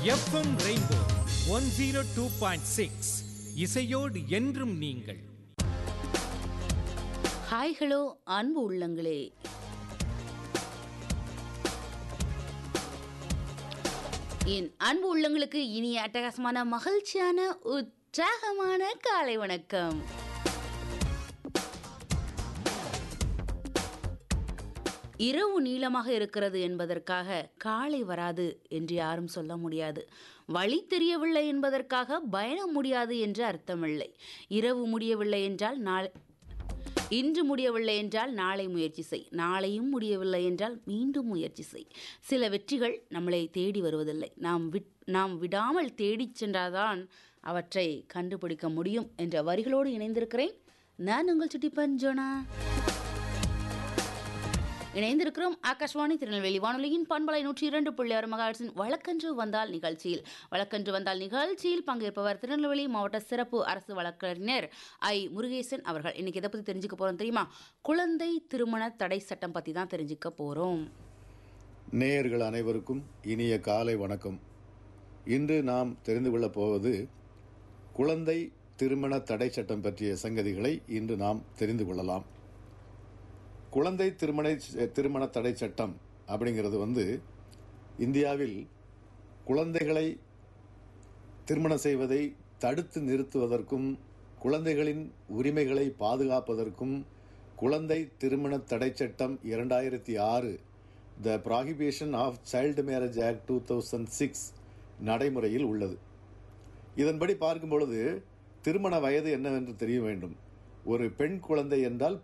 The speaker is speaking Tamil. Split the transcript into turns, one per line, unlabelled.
FM rainbow one zero two point six இசையோடு என்றும் நீங்கள்
ஹாய் ஹலோ அன்பு உள்ளங்களே என் அன்பு உள்ளங்களுக்கு இனிய அட்டகாசமான மகிழ்ச்சியான உற்சாகமான காலை வணக்கம் இரவு நீளமாக இருக்கிறது என்பதற்காக காலை வராது என்று யாரும் சொல்ல முடியாது வழி தெரியவில்லை என்பதற்காக பயணம் முடியாது என்று அர்த்தமில்லை இரவு முடியவில்லை என்றால் நாளை இன்று முடியவில்லை என்றால் நாளை முயற்சி செய் நாளையும் முடியவில்லை என்றால் மீண்டும் முயற்சி செய் சில வெற்றிகள் நம்மளை தேடி வருவதில்லை நாம் விட் நாம் விடாமல் தேடிச் சென்றால்தான் அவற்றை கண்டுபிடிக்க முடியும் என்ற வரிகளோடு இணைந்திருக்கிறேன் நான் உங்கள் சுட்டி பஞ்சோனா இணைந்திருக்கிறோம் ஆகாஷ்வாணி திருநெல்வேலி வானொலியின் பண்பலை நூற்றி இரண்டு புள்ளி ஆறு மகாட்சின் வழக்கன்று வந்தால் நிகழ்ச்சியில் வழக்கன்று வந்தால் நிகழ்ச்சியில் பங்கேற்பவர் திருநெல்வேலி மாவட்ட சிறப்பு அரசு வழக்கறிஞர் ஐ முருகேசன் அவர்கள் இன்னைக்கு எதை பற்றி தெரிஞ்சுக்க போறோம் தெரியுமா குழந்தை திருமண தடை சட்டம் பற்றி தான் தெரிஞ்சுக்க போறோம்
நேயர்கள் அனைவருக்கும் இனிய காலை வணக்கம் இன்று நாம் தெரிந்து கொள்ளப் போவது குழந்தை திருமண தடை சட்டம் பற்றிய சங்கதிகளை இன்று நாம் தெரிந்து கொள்ளலாம் குழந்தை திருமண திருமண தடை சட்டம் அப்படிங்கிறது வந்து இந்தியாவில் குழந்தைகளை திருமணம் செய்வதை தடுத்து நிறுத்துவதற்கும் குழந்தைகளின் உரிமைகளை பாதுகாப்பதற்கும் குழந்தை திருமண தடை சட்டம் இரண்டாயிரத்தி ஆறு the prohibition of child marriage act two thousand six நடைமுறையில் உள்ளது இதன்படி பார்க்கும் பொழுது திருமண வயது என்னவென்று தெரிய வேண்டும் ஒரு பெண் குழந்தை என்றால்